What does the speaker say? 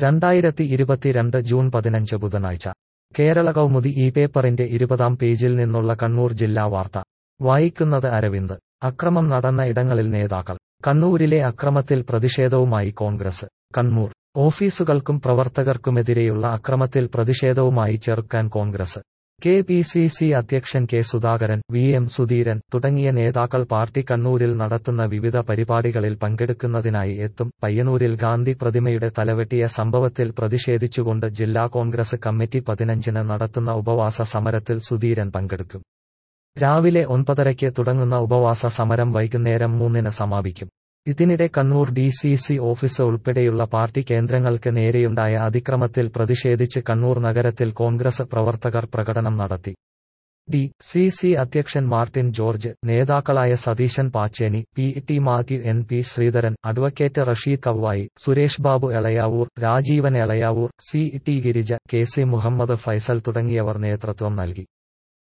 രണ്ടായിരത്തി ഇരുപത്തിരണ്ട് ജൂൺ പതിനഞ്ച് ബുധനാഴ്ച കേരള കൗമുദി ഈ പേപ്പറിന്റെ ഇരുപതാം പേജിൽ നിന്നുള്ള കണ്ണൂർ ജില്ലാ വാർത്ത വായിക്കുന്നത് അരവിന്ദ് അക്രമം നടന്ന ഇടങ്ങളിൽ നേതാക്കൾ കണ്ണൂരിലെ അക്രമത്തിൽ പ്രതിഷേധവുമായി കോൺഗ്രസ് കണ്ണൂർ ഓഫീസുകൾക്കും പ്രവർത്തകർക്കുമെതിരെയുള്ള അക്രമത്തിൽ പ്രതിഷേധവുമായി ചെറുക്കാൻ Congress K P C C അധ്യക്ഷൻ K Sudhakaran V M Sudheeran തുടങ്ങിയ നേതാക്കൾ പാർട്ടി കണ്ണൂരിൽ നടത്തുന്ന വിവിധ പരിപാടികളിൽ പങ്കെടുക്കുന്നതിനായി എത്തും പയ്യന്നൂരിൽ ഗാന്ധി പ്രതിമയുടെ തലവെട്ടിയ സംഭവത്തിൽ പ്രതിഷേധിച്ചുകൊണ്ട് ജില്ലാ കോൺഗ്രസ് കമ്മിറ്റി പതിനഞ്ചിന് നടത്തുന്ന ഉപവാസ സമരത്തിൽ സുധീരൻ പങ്കെടുക്കും രാവിലെ ഒൻപതരയ്ക്ക് തുടങ്ങുന്ന ഉപവാസ സമരം വൈകുന്നേരം മൂന്നിന് സമാപിക്കും ഇതിനിടെ Kannur D C C office ഉൾപ്പെടെയുള്ള പാർട്ടി കേന്ദ്രങ്ങൾക്ക് നേരെയുണ്ടായ അതിക്രമത്തിൽ പ്രതിഷേധിച്ച് കണ്ണൂർ നഗരത്തിൽ കോൺഗ്രസ് പ്രവർത്തകർ പ്രകടനം നടത്തി ഡി സി സി അധ്യക്ഷൻ മാർട്ടിൻ ജോർജ് നേതാക്കളായ Satheesan Pacheni P T Mathew N P Sreedharan advocate Rasheed Kavvayi Suresh Babu Elayavoor Rajeevan Elayavoor C T Girija K C Muhammad Faisal തുടങ്ങിയവർ നേതൃത്വം നൽകി